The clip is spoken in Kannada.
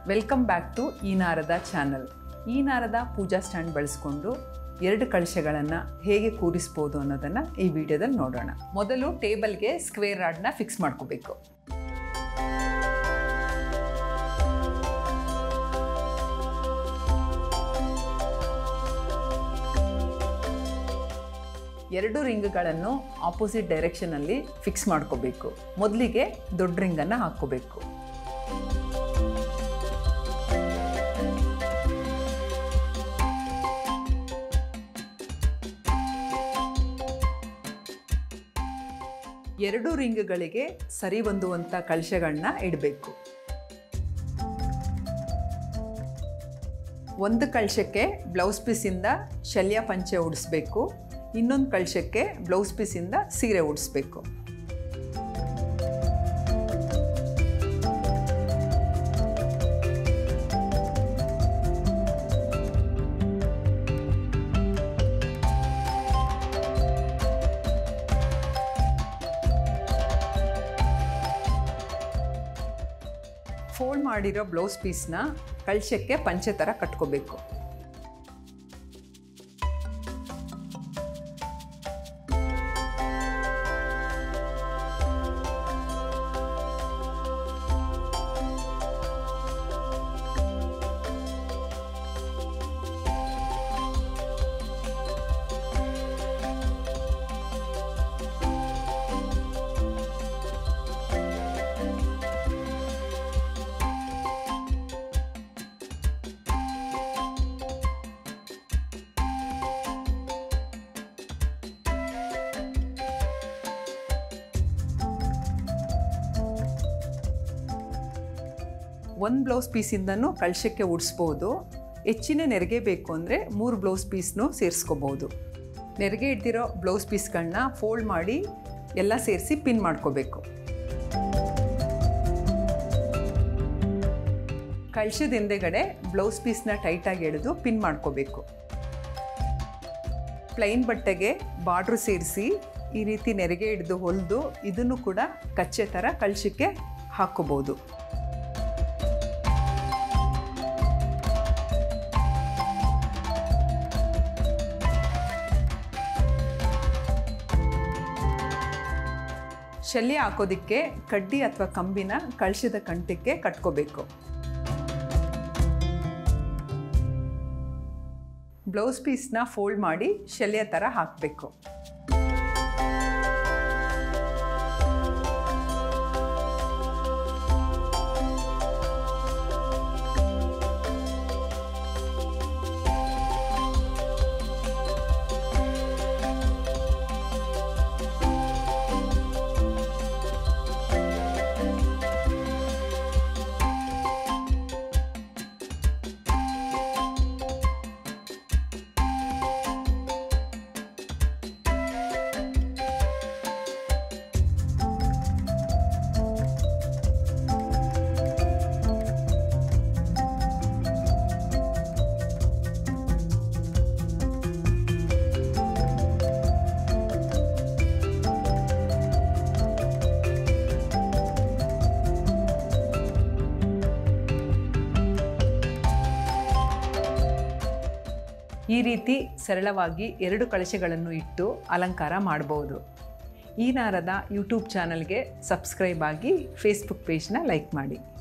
ವೆಲ್ಕಮ್ ಬ್ಯಾಕ್ ಟು ಈ ನಾರದ ಚಾನಲ್ ಈ ನಾರದ ಪೂಜಾ ಸ್ಟ್ಯಾಂಡ್ ಬಳಸ್ಕೊಂಡು ಎರಡು ಕಳಶಗಳನ್ನು ಹೇಗೆ ಕೂರಿಸ್ಬೋದು ಅನ್ನೋದನ್ನು ಈ ವಿಡಿಯೋದಲ್ಲಿ ನೋಡೋಣ ಮೊದಲು ಟೇಬಲ್ಗೆ ಸ್ಕ್ವೇರ್ ರಾಡ್ನ ಫಿಕ್ಸ್ ಮಾಡ್ಕೋಬೇಕು ಎರಡು ರಿಂಗ್ಗಳನ್ನು ಆಪೋಸಿಟ್ ಡೈರೆಕ್ಷನಲ್ಲಿ ಫಿಕ್ಸ್ ಮಾಡ್ಕೋಬೇಕು ಮೊದಲಿಗೆ ದೊಡ್ಡ ರಿಂಗನ್ನು ಹಾಕ್ಕೋಬೇಕು ಎರಡು ರಿಂಗ್ಗಳಿಗೆ ಸರಿ ಹೊಂದುವಂಥ ಕಳಶಗಳನ್ನ ಇಡಬೇಕು ಒಂದು ಕಳಶಕ್ಕೆ ಬ್ಲೌಸ್ ಪೀಸಿಂದ ಶಲ್ಯ ಪಂಚೆ ಉಡಿಸ್ಬೇಕು ಇನ್ನೊಂದು ಕಳಶಕ್ಕೆ ಬ್ಲೌಸ್ ಪೀಸಿಂದ ಸೀರೆ ಉಡಿಸ್ಬೇಕು ಫೋಲ್ಡ್ ಮಾಡಿರೋ ಬ್ಲೌಸ್ ಪೀಸ್ನ ಕಳಶಕ್ಕೆ ಪಂಚೆ ಥರ ಕಟ್ಕೋಬೇಕು ಒಂದು ಬ್ಲೌಸ್ ಪೀಸಿಂದನೂ ಕಳಶಕ್ಕೆ ಉಡಿಸ್ಬೋದು ಹೆಚ್ಚಿನ ನೆರಿಗೆ ಬೇಕು ಅಂದರೆ ಮೂರು ಬ್ಲೌಸ್ ಪೀಸ್ನೂ ಸೇರಿಸ್ಕೋಬೋದು ನೆರಿಗೆ ಇಡ್ದಿರೋ ಬ್ಲೌಸ್ ಪೀಸ್ಗಳನ್ನ ಫೋಲ್ಡ್ ಮಾಡಿ ಎಲ್ಲ ಸೇರಿಸಿ ಪಿನ್ ಮಾಡ್ಕೋಬೇಕು ಕಳಶದ ಹಿಂದೆಗಡೆ ಬ್ಲೌಸ್ ಪೀಸ್ನ ಟೈಟಾಗಿ ಎಳೆದು ಪಿನ್ ಮಾಡ್ಕೋಬೇಕು ಪ್ಲೈನ್ ಬಟ್ಟೆಗೆ ಬಾರ್ಡ್ರು ಸೇರಿಸಿ ಈ ರೀತಿ ನೆರಿಗೆ ಹಿಡಿದು ಹೊಲಿದು ಇದನ್ನು ಕೂಡ ಕಚ್ಚೆ ಥರ ಕಳಶಕ್ಕೆ ಹಾಕ್ಕೋಬೋದು ಶಲ್ಯ ಹಾಕೋದಕ್ಕೆ ಕಡ್ಡಿ ಅಥವಾ ಕಂಬಿನ ಕಳಶದ ಕಂಠಕ್ಕೆ ಕಟ್ಕೋಬೇಕು ಬ್ಲೌಸ್ ಪೀಸ್ನ ಫೋಲ್ಡ್ ಮಾಡಿ ಶಲ್ಯ ಥರ ಹಾಕಬೇಕು ಈ ರೀತಿ ಸರಳವಾಗಿ ಎರಡು ಕಳಶಗಳನ್ನು ಇಟ್ಟು ಅಲಂಕಾರ ಮಾಡಬಹುದು ಈ ನಾರದ ಯೂಟ್ಯೂಬ್ ಚಾನಲ್ಗೆ ಸಬ್ಸ್ಕ್ರೈಬ್ ಆಗಿ ಫೇಸ್ಬುಕ್ ಪೇಜ್ನ ಲೈಕ್ ಮಾಡಿ